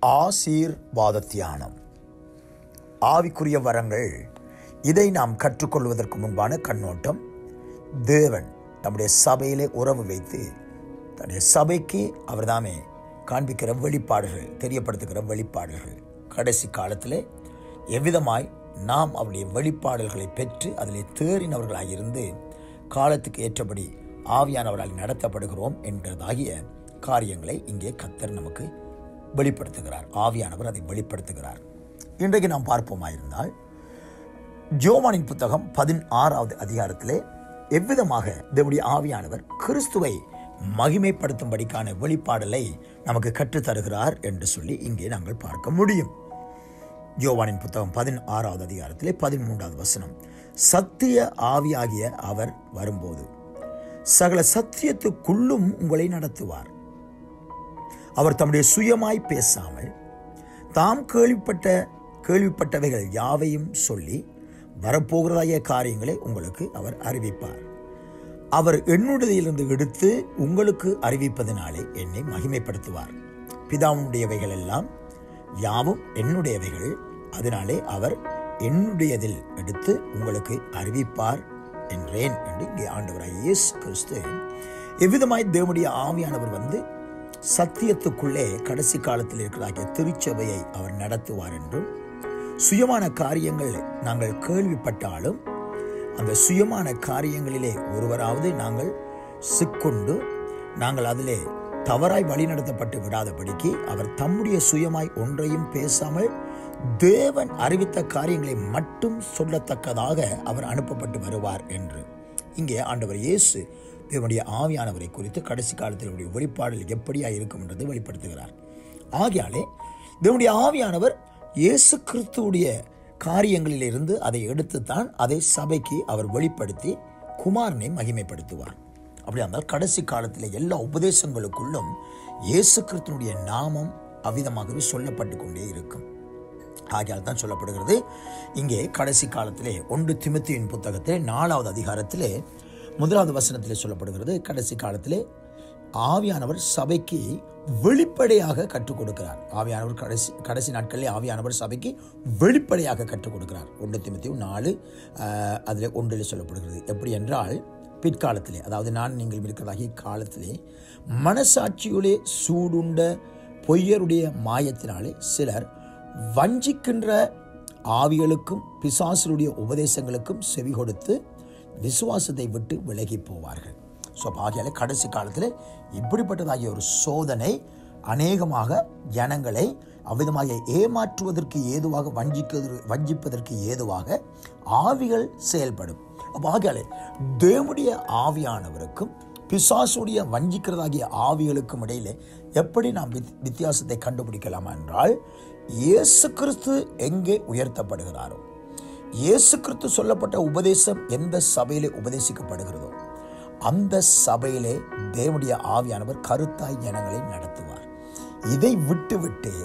ஆசீர்வாத தியானம் ஆவிக்குரிய வரங்கள் இதை நாம் கற்றுக்கொள்வதற்கு முன்பான கண்ணோட்டம் தேவன் தம்முடைய சபையிலே உறவு வைத்து தன்னுடைய சபைக்கு அவர்தாமே காண்பிக்கிற வெளிப்பாடுகள் தெரியப்படுத்துகிற வெளிப்பாடுகள் கடைசி காலத்திலே எவ்விதமாய் நாம் அவருடைய வெளிப்பாடுகளை பெற்று அதிலே தேறினவர்களாக இருந்து காலத்துக்கு ஏற்றபடி ஆவியானவரால் நடத்தப்படுகிறோம் என்கிறதாகிய காரியங்களை இங்கே கத்தர் நமக்கு வெளிப்படுத்துகிறார் ஆவியானவர் அதை வெளிப்படுத்துகிறார் இன்றைக்கு நாம் பார்ப்போமாயிருந்தால் ஜோவானின் புத்தகம் பதினாறாவது அதிகாரத்திலே எவ்விதமாக தேவனுடைய ஆவியானவர் கிறிஸ்துவை மகிமைப்படுத்தும்படிக்கான வெளிப்பாடலை நமக்கு கற்றுத்தருகிறார் என்று சொல்லி இங்கே நாங்கள் பார்க்க முடியும் யோவானின் புத்தகம் பதினாறாவது அதிகாரத்திலே பதிமூன்றாவது வசனம் சத்திய ஆவியாகிய அவர் வரும்போது சகல சத்தியத்துக்குள்ளும் உங்களை நடத்துவார் அவர் தம்முடைய சுயமாய் பேசாமல் தாம் கேள்விப்பட்ட கேள்விப்பட்டவைகள் யாவையும் சொல்லி வரப்போகிறதாகிய காரியங்களை உங்களுக்கு அவர் அறிவிப்பார் அவர் என்னுடையிலிருந்து எடுத்து உங்களுக்கு அறிவிப்பதனாலே என்னை மகிமைப்படுத்துவார் பிதாவுடையவைகள் எல்லாம் யாவும் என்னுடையவைகள் அதனாலே அவர் என்னுடையதில் எடுத்து உங்களுக்கு அறிவிப்பார் என்றேன் என்று இங்கே ஆண்டவராய் இயேசு கிறிஸ்து எவ்விதமாய் தேவனுடைய ஆவியானவர் வந்து சத்தியத்துக்குள்ளே கடைசி காலத்தில் இருக்கிறாகிய திருச்சபையை அவர் நடத்துவார் என்றும் சுயமான காரியங்கள் நாங்கள் கேள்விப்பட்டாலும் அந்த சுயமான காரியங்களிலே ஒருவராவது நாங்கள் சிக்கொண்டு நாங்கள் அதிலே தவறாய் வழிநடத்தப்பட்டு விடாதபடிக்கு அவர் தம்முடைய சுயமாய் ஒன்றையும் பேசாமல் தேவன் அறிவித்த காரியங்களை மட்டும் சொல்லத்தக்கதாக அவர் அனுப்பப்பட்டு வருவார் என்று இங்கே ஆண்டவர் இயேசு தேவனுடைய ஆவியானவரை குறித்து கடைசி காலத்தில் உடைய வெளிப்பாடுகள் எப்படியா இருக்கும் என்றதை வெளிப்படுத்துகிறார் ஆகையாலே தேவனுடைய ஆவியானவர் இயேசு கிறிஸ்துவுடைய காரியங்களிலிருந்து அதை எடுத்துத்தான் அதை சபைக்கு அவர் வெளிப்படுத்தி குமாரனை மகிமைப்படுத்துவார் அப்படி இருந்தால் கடைசி காலத்தில் எல்லா உபதேசங்களுக்குள்ளும் இயேசு கிறிஸ்துனுடைய நாமம் அவ்விதமாகவே சொல்லப்பட்டு கொண்டே இருக்கும் ஆகையால் தான் சொல்லப்படுகிறது இங்கே கடைசி காலத்திலே ஒன்று திமுத்தியின் புத்தகத்திலே நாலாவது அதிகாரத்திலே முதலாவது வசனத்திலே சொல்லப்படுகிறது கடைசி காலத்திலே ஆவியானவர் சபைக்கு வெளிப்படையாக கற்றுக் கொடுக்கிறார் ஆவியானவர் கடைசி கடைசி நாட்களிலே ஆவியானவர் சபைக்கு வெளிப்படையாக கற்றுக் கொடுக்கிறார் ஒன்று திமுத்தியும் நாலு அதில் ஒன்றில் சொல்லப்படுகிறது எப்படி என்றால் பிற்காலத்திலே அதாவது நான் நீங்கள் இருக்கிறதாகிய காலத்திலே மனசாட்சியுடைய சூடுண்ட பொய்யருடைய மாயத்தினாலே சிலர் வஞ்சிக்கின்ற ஆவிகளுக்கும் பிசாசருடைய உபதேசங்களுக்கும் செவி கொடுத்து விசுவாசத்தை விட்டு விலகி போவார்கள் ஸோ ஆகியால கடைசி காலத்தில் இப்படிப்பட்டதாகிய ஒரு சோதனை அநேகமாக ஜனங்களை அவ்விதமாக ஏமாற்றுவதற்கு ஏதுவாக வஞ்சிக்கிறது வஞ்சிப்பதற்கு ஏதுவாக ஆவிகள் செயல்படும் அப்போ ஆகியாலே தேவனுடைய ஆவியானவருக்கும் பிசாசுடைய வஞ்சிக்கிறதாகிய ஆவிகளுக்கும் இடையிலே எப்படி நாம் வித்தியாசத்தை கண்டுபிடிக்கலாம் என்றால் இயேசு கிறிஸ்து எங்கே உயர்த்தப்படுகிறாரோ இயேசு கிறிஸ்து சொல்லப்பட்ட உபதேசம் எந்த சபையிலே உபதேசிக்கப்படுகிறதோ அந்த சபையிலே தேவனுடைய ஆவியானவர் கருத்தாய் ஜனங்களை நடத்துவார் இதை விட்டு விட்டு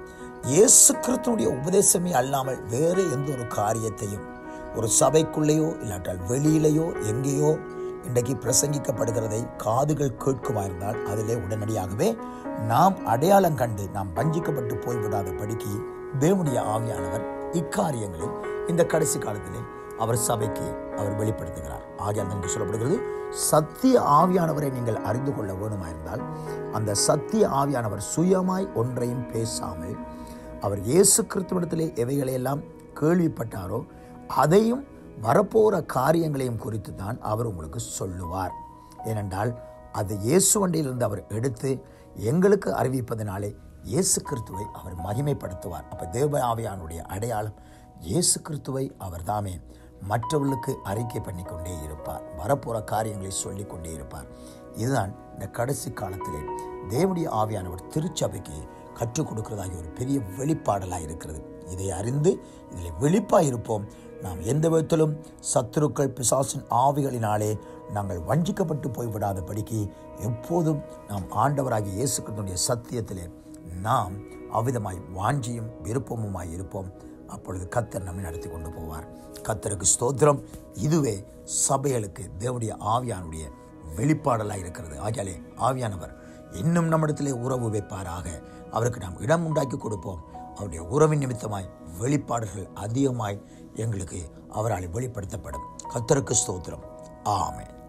இயேசு கிறிஸ்துடைய உபதேசமே அல்லாமல் வேறு எந்த ஒரு காரியத்தையும் ஒரு சபைக்குள்ளேயோ இல்லாட்டால் வெளியிலேயோ எங்கேயோ இன்றைக்கு பிரசங்கிக்கப்படுகிறதை காதுகள் கேட்குமா இருந்தால் அதிலே உடனடியாகவே நாம் அடையாளம் கண்டு நாம் வஞ்சிக்கப்பட்டு போய்விடாத படிக்கு தேவனுடைய ஆவியானவர் இக்காரியங்களை இந்த கடைசி காலத்திலே அவர் சபைக்கு அவர் வெளிப்படுத்துகிறார் ஆகியால் என்று சொல்லப்படுகிறது சத்திய ஆவியானவரை நீங்கள் அறிந்து கொள்ள வேணுமாயிருந்தால் அந்த சத்திய ஆவியானவர் சுயமாய் ஒன்றையும் பேசாமல் அவர் இயேசு கிறிஸ்துவனிடத்திலே எவைகளையெல்லாம் கேள்விப்பட்டாரோ அதையும் வரப்போகிற காரியங்களையும் குறித்து தான் அவர் உங்களுக்கு சொல்லுவார் ஏனென்றால் அது இயேசு வண்டியிலிருந்து அவர் எடுத்து எங்களுக்கு அறிவிப்பதனாலே இயேசு கிறிஸ்துவை அவர் மகிமைப்படுத்துவார் அப்போ தேவ ஆவியானுடைய அடையாளம் இயேசு கிறிஸ்துவை அவர் தாமே மற்றவர்களுக்கு அறிக்கை பண்ணி கொண்டே இருப்பார் வரப்போகிற காரியங்களை சொல்லி கொண்டே இருப்பார் இதுதான் இந்த கடைசி காலத்திலே தேவனுடைய ஆவியானவர் திருச்சபைக்கு கற்றுக் கொடுக்கிறதாகிய ஒரு பெரிய வெளிப்பாடலாக இருக்கிறது இதை அறிந்து இதில் வெளிப்பாக இருப்போம் நாம் எந்த விதத்திலும் சத்துருக்கள் பிசாசின் ஆவிகளினாலே நாங்கள் வஞ்சிக்கப்பட்டு போய்விடாதபடிக்கு எப்போதும் நாம் ஆண்டவராகிய இயேசு கிறிஸ்துடைய சத்தியத்திலே நாம் அவ்விதமாய் வாஞ்சியும் விருப்பமுமாய் இருப்போம் அப்பொழுது கத்தர் நம்மை நடத்தி கொண்டு போவார் கத்தருக்கு ஸ்தோத்திரம் இதுவே சபைகளுக்கு தேவனுடைய ஆவியானுடைய வெளிப்பாடலாக இருக்கிறது ஆகியாலே ஆவியானவர் இன்னும் நம்மிடத்திலே உறவு வைப்பாராக அவருக்கு நாம் இடம் உண்டாக்கி கொடுப்போம் அவருடைய உறவின் நிமித்தமாய் வெளிப்பாடுகள் அதிகமாய் எங்களுக்கு அவரால் வெளிப்படுத்தப்படும் கத்தருக்கு ஸ்தோத்திரம் ஆமென்